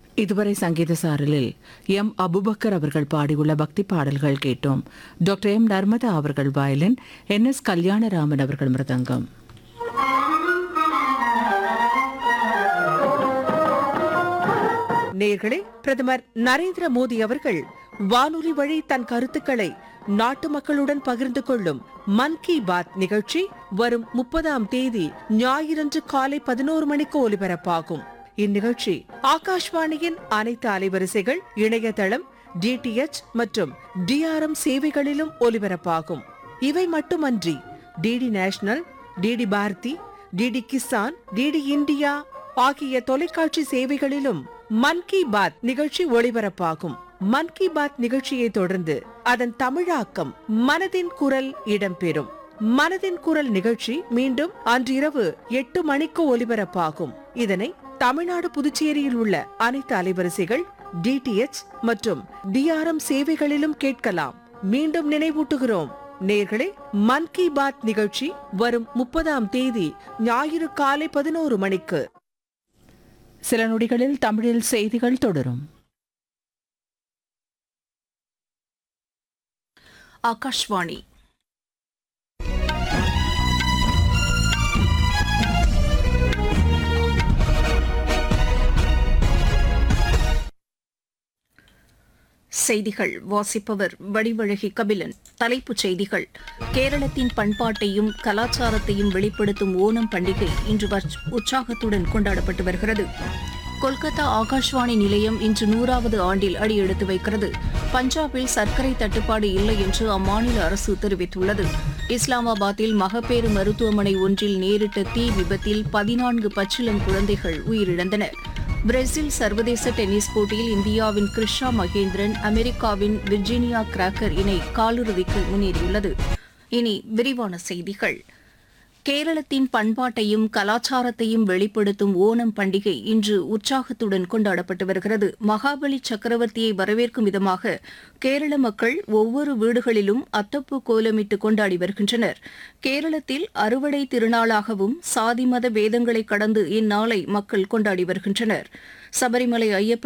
இதுவரை சங்கீத சாரலில் M Abu Bakr அவர்கள் பாடியுள்ள பக்தி பாடல்கள் கேட்டோம் டாக்டர் எம் நர்மதா அவர்கள் வயலின் என் எஸ் கல்யாணராமன் அவர்கள் மிருதங்கம் நேர்களே பிரதமர் நரேந்திர மோடி அவர்கள் வானொலி வழி தன் கருத்துக்களை நாட்டு மக்களுடன் பகிர்ந்து கொள்ளும் மன் கி பாத் நிகழ்ச்சி வரும் முப்பதாம் தேதி ஞாயிறன்று காலை பதினோரு மணிக்கு ஒலிபரப்பாகும் இந்நிகழ்ச்சி ஆகாஷ்வாணியின் அனைத்து அலைவரிசைகள் இணையதளம் டிடிஎச் மற்றும் டிஆர்எம் சேவைகளிலும் ஒலிபரப்பாகும் இவை மட்டுமன்றி DD national DD Bharati DD Kisan DD India ஆகிய தொலைக்காட்சி சேவைகளிலும் மன் கி பாத் நிகழ்ச்சி ஒளிபரப்பாகும் மன் கி பாத் நிகழ்ச்சியை தொடர்ந்து அதன் தமிழாக்கம் மனதின் குரல் இடம்பெறும் மனதின் குரல் நிகழ்ச்சி மீண்டும் அன்றிரவு எட்டு மணிக்கு ஒலிபரப்பாகும் இதனை தமிழ்நாடு புதுச்சேரியில் உள்ள அனைத்து அலைவரிசைகள் டிடிஎச் மற்றும் டிஆர்எம் சேவைகளிலும் கேட்கலாம் மீண்டும் நினைவூட்டுகிறோம் நேர்களே மன் கி பாத் நிகழ்ச்சி வரும் முப்பதாம் தேதி ஞாயிறு காலை பதினோரு மணிக்கு சில நொடிகளில் தமிழில் செய்திகள் தொடரும் ஆகாஷ்வாணி செய்திகள் வாசிப்பவர் வடிவழகி கபிலன் தலைப்புச் செய்திகள் கேரளத்தின் பண்பாட்டையும் கலாச்சாரத்தையும் வெளிப்படுத்தும் ஓணம் பண்டிகை இன்று வற்- உற்சாகத்துடன் கொண்டாடப்பட்டு வருகிறது கொல்கத்தா ஆகாஷ்வாணி நிலையம் இன்று நூறாவது ஆண்டில் அடியெடுத்து வைக்கிறது பஞ்சாபில் சர்க்கரை தட்டுப்பாடு இல்லை என்று அம்மாநில அரசு தெரிவித்துள்ளது இஸ்லாமாபாத்தில் மகப்பேறு மருத்துவமனை ஒன்றில் நேரிட்ட தீ விபத்தில் பதினான்கு பச்சிளம் குழந்தைகள் உயிரிழந்தனர் பிரேசில் சர்வதேச டென்னிஸ் போட்டியில் இந்தியாவின் கிருஷா மகேந்திரன் அமெரிக்காவின் விர்ஜீனியா கிராக்கர் இணை காலிறுதிக்கு முன்னேறியுள்ளது இனி விரிவான செய்திகள் கேரளத்தின் பண்பாட்டையும் கலாச்சாரத்தையும் வெளிப்படுத்தும் ஓணம் பண்டிகை இன்று உற்சாகத்துடன் கொண்டாடப்பட்டு வருகிறது மகாபலி சக்கரவர்த்தியை வரவேற்கும் விதமாக கேரள மக்கள் ஒவ்வொரு வீடுகளிலும் அத்தப்பூ கோலமிட்டு கொண்டாடி வருகின்றனர் கேரளத்தில் அறுவடை திருநாளாகவும் சாதி மத பேதங்களை கடந்து இந்நாளை மக்கள் கொண்டாடி வருகின்றனர் சபரிமலை ஐயப்பன்